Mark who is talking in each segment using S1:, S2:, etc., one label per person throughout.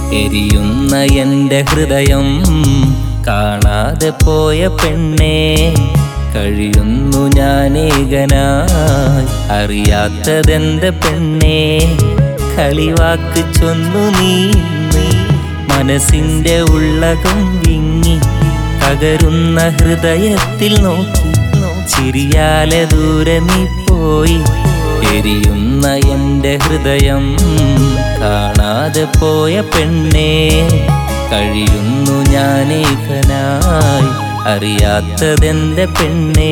S1: എരിയുന്ന എൻ്റെ ഹൃദയം കാണാതെ പോയ പെണ്ണേ കഴിയുന്നു ഞാനേകനായി അറിയാത്തതെന്റെ പെണ്ണേ കളിവാക്ക് ചൊന്നു നീ നീ മനസ്സിന്റെ ഉള്ളകം വിങ്ങി തകരുന്ന ഹൃദയത്തിൽ നോക്കി ചിരിയാലെ ദൂരെ നീ പോയി എരിയുന്ന എൻ്റെ ഹൃദയം കാണാതെ പോയ പെണ്ണേ കഴിയുന്നു ഞാനേകനായി അറിയാത്തതെന്റെ പെണ്ണേ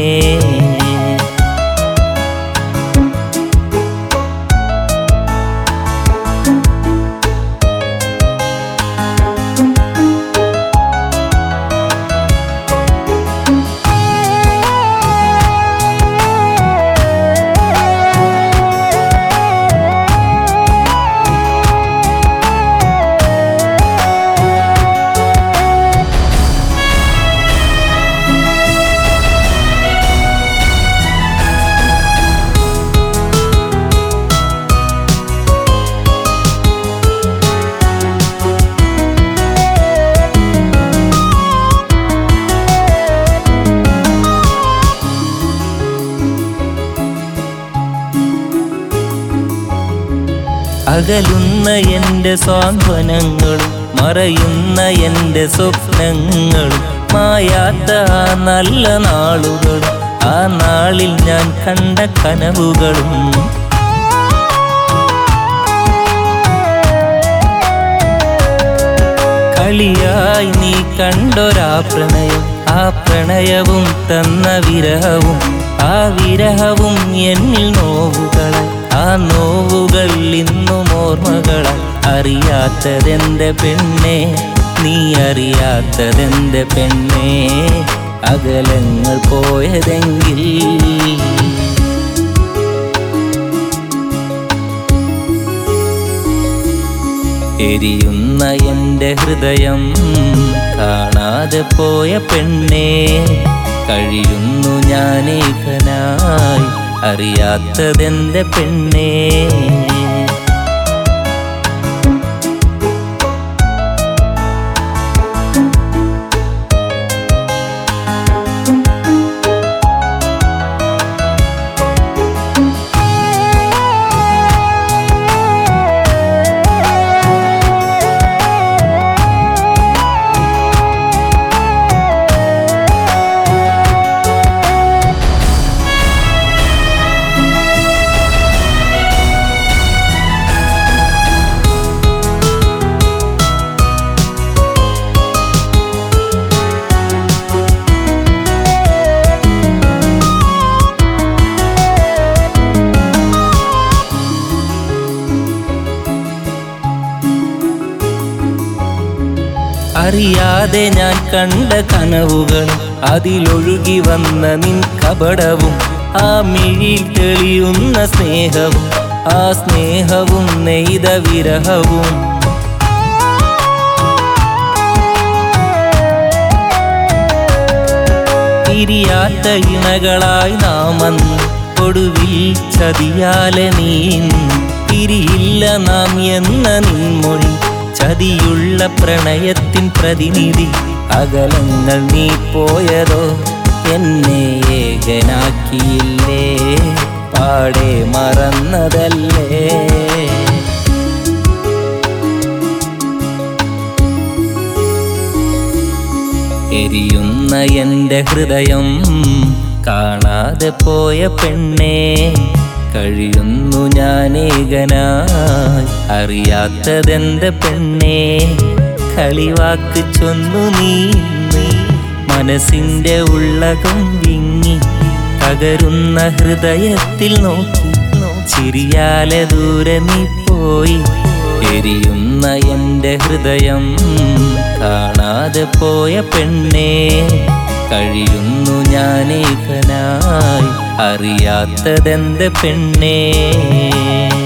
S1: അകലുന്ന എൻ്റെ സ്വാന്തനങ്ങളും മറയുന്ന എൻ്റെ സ്വപ്നങ്ങളും മായാത്ത ആ നല്ല നാളുകളും ആ നാളിൽ ഞാൻ കണ്ട കനവുകളും കളിയായി നീ കണ്ടൊരാ പ്രണയം ആ പ്രണയവും തന്ന വിരഹവും ആ വിരഹവും എന്നിൽ നോവുകളായി ആ നോവുകൾ ഇന്നും ഓർമ്മകളായി അറിയാത്തതെന്റെ പെണ്ണെ നീ അറിയാത്തതെന്റെ പെണ്ണെ അകലങ്ങൾ പോയതെങ്കിൽ എരിയുന്ന എൻ്റെ ഹൃദയം കാണാതെ പോയ പെണ്ണേ കഴിയുന്നു ഞാനേകനായി അറിയാത്തതെന്റെ പെണ്ണേ അറിയാതെ ഞാൻ കണ്ട കനവുകൾ അതിലൊഴുകി വന്ന നിൻ കപടവും ആ മിഴിയിൽ തെളിയുന്ന സ്നേഹവും ആ സ്നേഹവും നെയ്ത വിരഹവും പിരിയാത്ത ഇണകളായി നാമന്ന് ഒടുവിൽ ചതിയാലെ നീൻ പിരിയില്ല നാം എന്ന നിൻമൊഴി ചതിയുള്ള പ്രണയത്തിൻ പ്രതിനിധി അകലങ്ങൾ നീ പോയതോ എന്നെ ഏകനാക്കിയില്ലേ പാടെ മറന്നതല്ലേ എരിയുന്ന എൻ്റെ ഹൃദയം കാണാതെ പോയ പെണ്ണേ കഴിയുന്നു ഞാനേകനായി അറിയാത്തതെന്റെ പെണ്ണേ കളിവാക്ക് ചൊന്നു നീ നീ മനസ്സിന്റെ ഉള്ളകം വിങ്ങി തകരുന്ന ഹൃദയത്തിൽ നോക്കി ചിരിയാലെ ദൂരെ നീ പോയി എരിയുന്ന എൻ്റെ ഹൃദയം കാണാതെ പോയ പെണ്ണേ കഴിയുന്നു ഞാനേകനായി അറിയാത്തതെന്റെ പെണ്ണേ